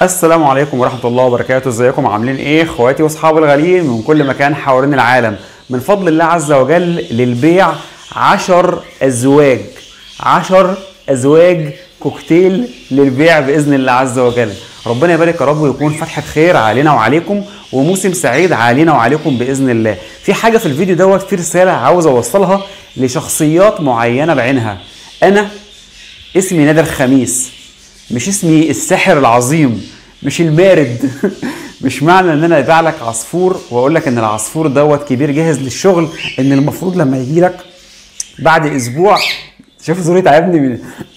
السلام عليكم ورحمة الله وبركاته ازيكم عاملين ايه اخواتي واصحابي الغاليين من كل مكان حوالين العالم من فضل الله عز وجل للبيع عشر ازواج عشر ازواج كوكتيل للبيع باذن الله عز وجل ربنا يبارك يا رب ويكون فتحة خير علينا وعليكم وموسم سعيد علينا وعليكم باذن الله في حاجة في الفيديو دوت في رسالة عاوز اوصلها لشخصيات معينة بعينها انا اسمي نادر خميس مش اسمي الساحر العظيم مش المارد مش معنى ان انا ابيع لك عصفور واقول لك ان العصفور دوت كبير جاهز للشغل ان المفروض لما يجي لك بعد اسبوع شوف زوري تعبني من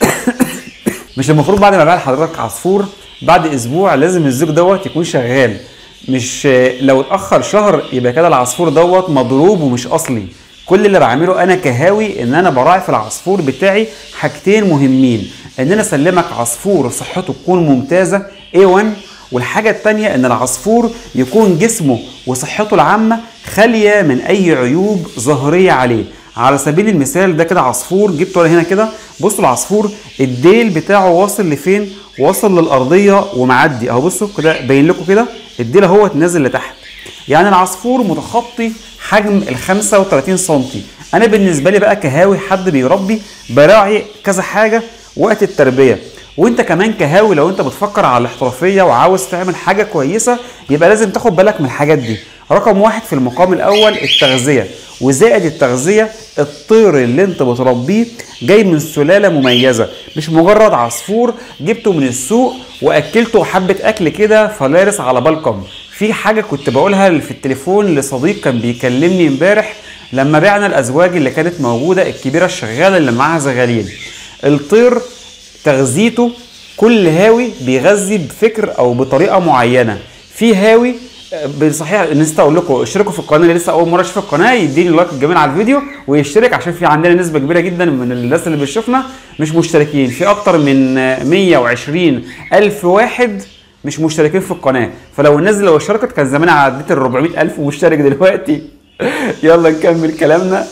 مش المفروض بعد ما ابيع لحضرتك عصفور بعد اسبوع لازم الزوج دوت يكون شغال مش لو اتاخر شهر يبقى كده العصفور دوت مضروب ومش اصلي كل اللي بعمله انا كهاوي ان انا براعي في العصفور بتاعي حاجتين مهمين ان انا اسلمك عصفور صحته تكون ممتازه A1 والحاجه الثانيه ان العصفور يكون جسمه وصحته العامه خاليه من اي عيوب ظاهريه عليه على سبيل المثال ده كده عصفور جبته هنا كده بصوا العصفور الديل بتاعه واصل لفين واصل للارضيه ومعدي اهو بصوا كده باين لكم كده الديل اهو نازل لتحت يعني العصفور متخطي حجم ال 35 سم انا بالنسبه لي بقى كهاوي حد بيربي براعي كذا حاجه وقت التربيه وانت كمان كهاوي لو انت بتفكر على الاحترافيه وعاوز تعمل حاجه كويسه يبقى لازم تاخد بالك من الحاجات دي رقم واحد في المقام الاول التغذيه وزائد التغذيه الطير اللي انت بتربيه جاي من سلاله مميزه مش مجرد عصفور جبته من السوق واكلته حبه اكل كده فلارس على بالكم في حاجه كنت بقولها في التليفون لصديق كان بيكلمني امبارح لما بعنا الازواج اللي كانت موجوده الكبيره الشغاله اللي معاها زغاليل الطير تغذيته كل هاوي بيغذي بفكر او بطريقه معينه في هاوي صحيح نسيت اقول لكم اشتركوا في القناه اللي لسه اول مره يشوف القناه يديني لايك الجميل على الفيديو ويشترك عشان في عندنا نسبه كبيره جدا من الناس اللي بتشوفنا مش مشتركين في اكتر من 120 الف واحد مش مشتركين في القناه فلو الناس لو اشتركت كان زمان عديت ال 400 الف مشترك دلوقتي يلا نكمل كلامنا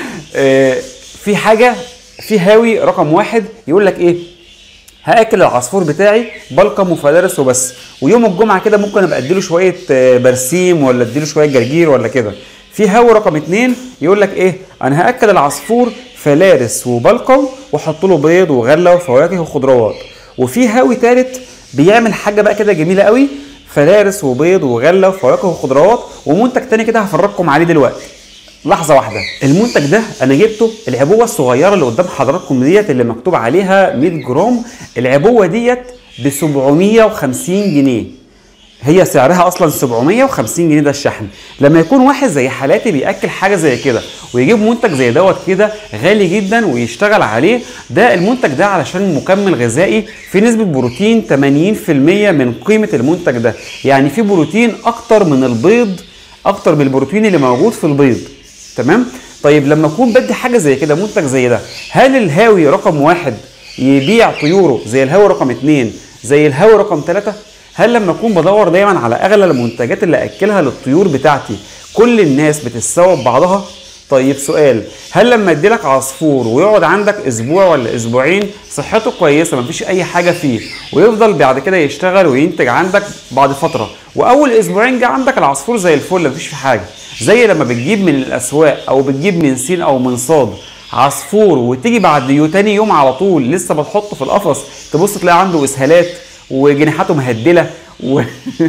في حاجه في هاوي رقم واحد يقول لك ايه هاكل العصفور بتاعي بلقم وفلارس وبس ويوم الجمعه كده ممكن ابقى اديله شويه برسيم ولا اديله شويه جرجير ولا كده في هاوي رقم اتنين يقول لك ايه انا هاكل العصفور فلارس وبلقم واحط له بيض وغله وفواكه وخضروات وفي هاوي تالت بيعمل حاجه بقى كده جميله قوي فلارس وبيض وغله وفواكه وخضروات ومنتج تاني كده هفرجكم عليه دلوقتي لحظه واحده المنتج ده انا جبته العبوه الصغيره اللي قدام حضراتكم ديت اللي مكتوب عليها 100 جرام العبوه ديت ب 750 جنيه هي سعرها اصلا 750 جنيه ده الشحن لما يكون واحد زي حالاتي بياكل حاجه زي كده ويجيب منتج زي دوت كده غالي جدا ويشتغل عليه ده المنتج ده علشان مكمل غذائي في نسبه بروتين 80% من قيمه المنتج ده يعني في بروتين اكتر من البيض اكتر من البروتين اللي موجود في البيض تمام طيب لما اكون بدي حاجه زي كده منتج زي ده هل الهاوي رقم واحد يبيع طيوره زي الهاوي رقم اتنين زي الهاوي رقم ثلاثة هل لما اكون بدور دايما على اغلى المنتجات اللي اكلها للطيور بتاعتي كل الناس بتتساوى ببعضها طيب سؤال هل لما ادي لك عصفور ويقعد عندك اسبوع ولا اسبوعين صحته كويسه مفيش اي حاجه فيه ويفضل بعد كده يشتغل وينتج عندك بعد فتره واول اسبوعين جه عندك العصفور زي الفل مفيش فيه حاجه زي لما بتجيب من الاسواق او بتجيب من سين او من صاد عصفور وتيجي بعد يو تاني يوم على طول لسه بتحطه في القفص تبص تلاقي عنده اسهالات وجناحاته مهدله و...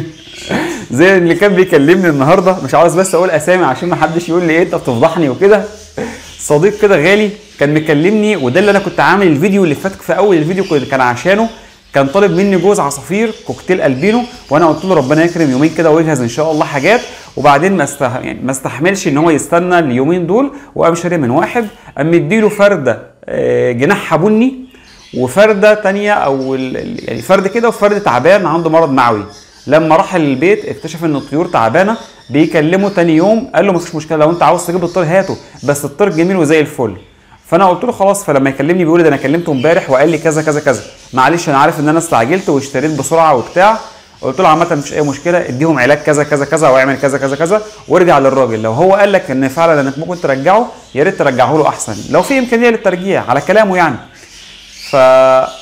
زي اللي كان بيكلمني النهارده مش عاوز بس اقول اسامي عشان ما حدش يقول لي ايه انت بتفضحني وكده صديق كده غالي كان مكلمني وده اللي انا كنت عامل الفيديو اللي فات في اول الفيديو كان عشانه كان طالب مني جوز عصافير كوكتيل البينو وانا قلت له ربنا يكرم يومين كده ويجهز ان شاء الله حاجات وبعدين ما استه... يعني ما استحملش ان هو يستنى اليومين دول وقام شاري من واحد قام مديله فرده جناحها بني وفرده تانية او يعني فرد كده وفرد تعبان عنده مرض معوي لما راح البيت اكتشف ان الطيور تعبانه بيكلمه تاني يوم قال له مفيش مشكله لو انت عاوز تجيب الطير هاته بس الطير جميل وزي الفل فانا قلت له خلاص فلما يكلمني بيقول لي ده انا كلمته امبارح وقال لي كذا كذا كذا معلش انا عارف ان انا استعجلت واشتريت بسرعه وبتاع قلت له عامه مفيش اي مشكله اديهم علاج كذا كذا كذا واعمل كذا كذا كذا وارجع للراجل لو هو قال لك ان فعلا انك ممكن ترجعه يا ريت ترجعه له احسن لو في امكانيه للترجيع على كلامه يعني ف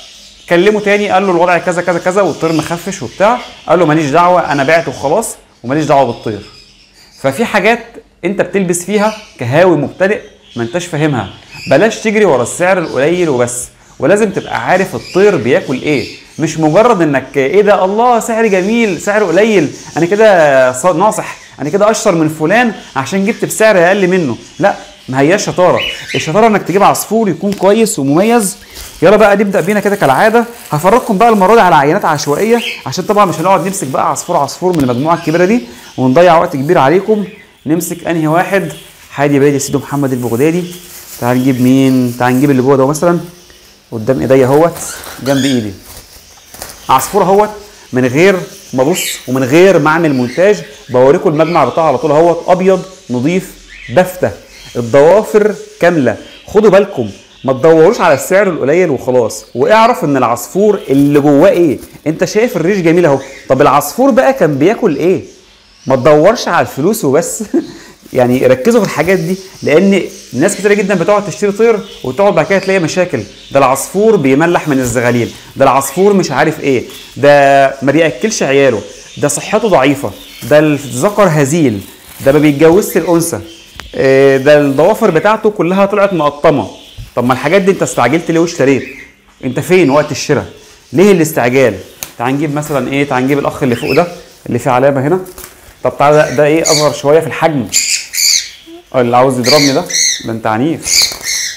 كلمه تاني قال له الوضع كذا كذا كذا والطير مخفش وبتاع قال له ماليش دعوه انا بعت وخلاص وماليش دعوه بالطير ففي حاجات انت بتلبس فيها كهاوي مبتدئ ما انتش فاهمها بلاش تجري ورا السعر القليل وبس ولازم تبقى عارف الطير بياكل ايه مش مجرد انك ايه ده الله سعر جميل سعر قليل انا كده ص- ناصح انا كده اشطر من فلان عشان جبت بسعر اقل منه لا ما هياش شطاره الشطاره انك تجيب عصفور يكون كويس ومميز يلا بقى نبدا بينا كده كالعاده هفرجكم بقى المره دي على عينات عشوائيه عشان طبعا مش هنقعد نمسك بقى عصفور عصفور من المجموعه الكبيره دي ونضيع وقت كبير عليكم نمسك انهي واحد حادي بادي سيدو محمد البغدادي تعال نجيب مين تعال نجيب اللي جوه ده مثلا قدام ايديا اهوت جنب ايدي عصفور اهوت من غير ما ابص ومن غير ما اعمل مونتاج بوريكم المجمع بتاعه على طول اهوت ابيض نظيف بفته الضوافر كامله خدوا بالكم ما تدوروش على السعر القليل وخلاص واعرف ان العصفور اللي جواه ايه انت شايف الريش جميل اهو طب العصفور بقى كان بياكل ايه ما تدورش على الفلوس وبس يعني ركزوا في الحاجات دي لان ناس كتير جدا بتقعد تشتري طير وتقعد بعد كده تلاقي مشاكل ده العصفور بيملح من الزغاليل ده العصفور مش عارف ايه ده ما بياكلش عياله ده صحته ضعيفه ده الذكر هزيل ده ما بيتجوزش الانثى إيه، ده الضوافر بتاعته كلها طلعت مقطمه طب ما الحاجات دي انت استعجلت ليه واشتريت انت فين وقت الشراء ليه الاستعجال تعال نجيب مثلا ايه تعال نجيب الاخ اللي فوق ده اللي فيه علامه هنا طب تعالى ده, ده ايه اصغر شويه في الحجم اه اللي عاوز يضربني ده ده انت عنيف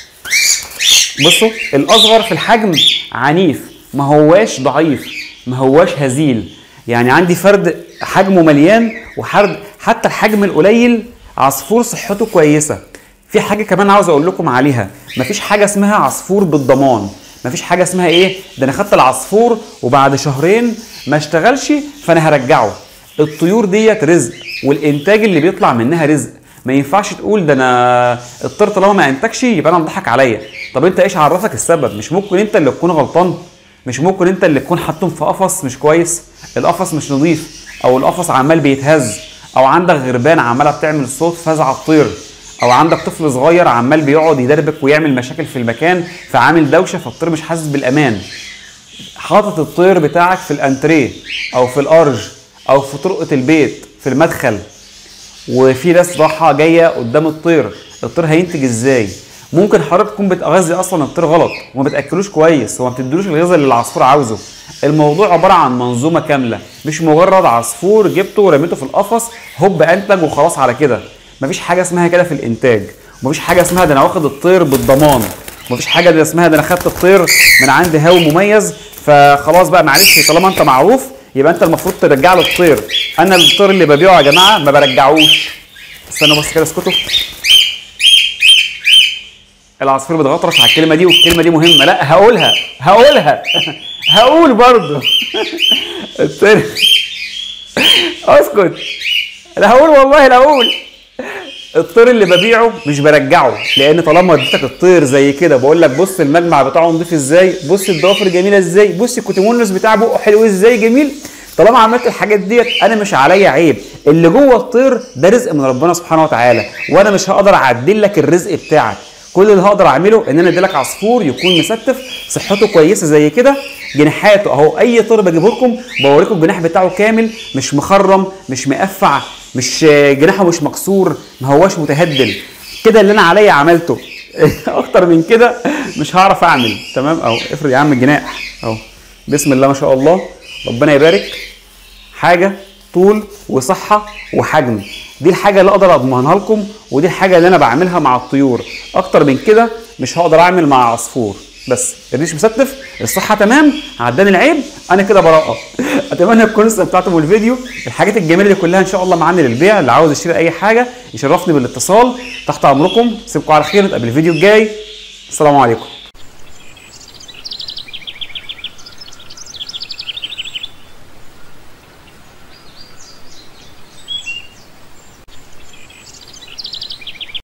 بصوا الاصغر في الحجم عنيف ما هواش ضعيف ما هواش هزيل يعني عندي فرد حجمه مليان وحرد حتى الحجم القليل عصفور صحته كويسه في حاجه كمان عاوز اقول لكم عليها مفيش حاجه اسمها عصفور بالضمان مفيش حاجه اسمها ايه ده انا خدت العصفور وبعد شهرين ما اشتغلش فانا هرجعه الطيور ديت رزق والانتاج اللي بيطلع منها رزق ما ينفعش تقول ده انا الطير طالما ما انتجش يبقى انا انضحك عليا طب انت ايش عرفك السبب مش ممكن انت اللي تكون غلطان مش ممكن انت اللي تكون حاطهم في قفص مش كويس القفص مش نظيف او القفص عمال بيتهز او عندك غربان عماله بتعمل صوت فزع الطير او عندك طفل صغير عمال بيقعد يدربك ويعمل مشاكل في المكان فعامل دوشه فالطير مش حاسس بالامان حاطط الطير بتاعك في الانتريه او في الارج او في طرقه البيت في المدخل وفي ناس راحه جايه قدام الطير الطير هينتج ازاي ممكن حضرتك تكون بتغذي اصلا الطير غلط وما بتاكلوش كويس وما بتديلوش الغذاء اللي العصفور عاوزه الموضوع عباره عن منظومه كامله مش مجرد عصفور جبته ورميته في القفص هوب انتج وخلاص على كده مفيش حاجه اسمها كده في الانتاج ومفيش حاجه اسمها ده انا واخد الطير بالضمان مفيش حاجه ده اسمها ده انا خدت الطير من عند هاوي مميز فخلاص بقى معلش طالما انت معروف يبقى انت المفروض ترجع له الطير انا الطير اللي ببيعه يا جماعه ما برجعوش استنوا بس كده اسكتوا العصفور بيتغطرس على الكلمه دي والكلمه دي مهمه لا هقولها هقولها هقول برضه الطير اسكت لا هقول والله لا هقول الطير اللي ببيعه مش برجعه لان طالما اديتك الطير زي كده بقول لك بص المجمع بتاعه نضيف ازاي بص الضوافر جميله ازاي بص الكوتيمونس بتاع بقه حلو ازاي جميل طالما عملت الحاجات ديت انا مش عليا عيب اللي جوه الطير ده رزق من ربنا سبحانه وتعالى وانا مش هقدر اعدل لك الرزق بتاعك كل اللي هقدر اعمله ان انا اديلك عصفور يكون مستف صحته كويسه زي كده جناحاته اهو اي طير بجيبه لكم بوريكم الجناح بتاعه كامل مش مخرم مش مقفع مش جناحه مش مكسور ما هواش متهدل كده اللي انا عليا عملته اكتر من كده مش هعرف اعمل تمام اهو افرض يا عم الجناح اهو بسم الله ما شاء الله ربنا يبارك حاجه طول وصحه وحجم دي الحاجه اللي اقدر اضمنها لكم ودي الحاجه اللي انا بعملها مع الطيور اكتر من كده مش هقدر اعمل مع عصفور بس الريش مستف الصحه تمام عداني العيب انا كده براءه اتمنى تكونوا استمتعتوا بالفيديو الحاجات الجميله دي كلها ان شاء الله معانا للبيع اللي عاوز يشتري اي حاجه يشرفني بالاتصال تحت امركم سيبكم على خير نتقابل الفيديو الجاي السلام عليكم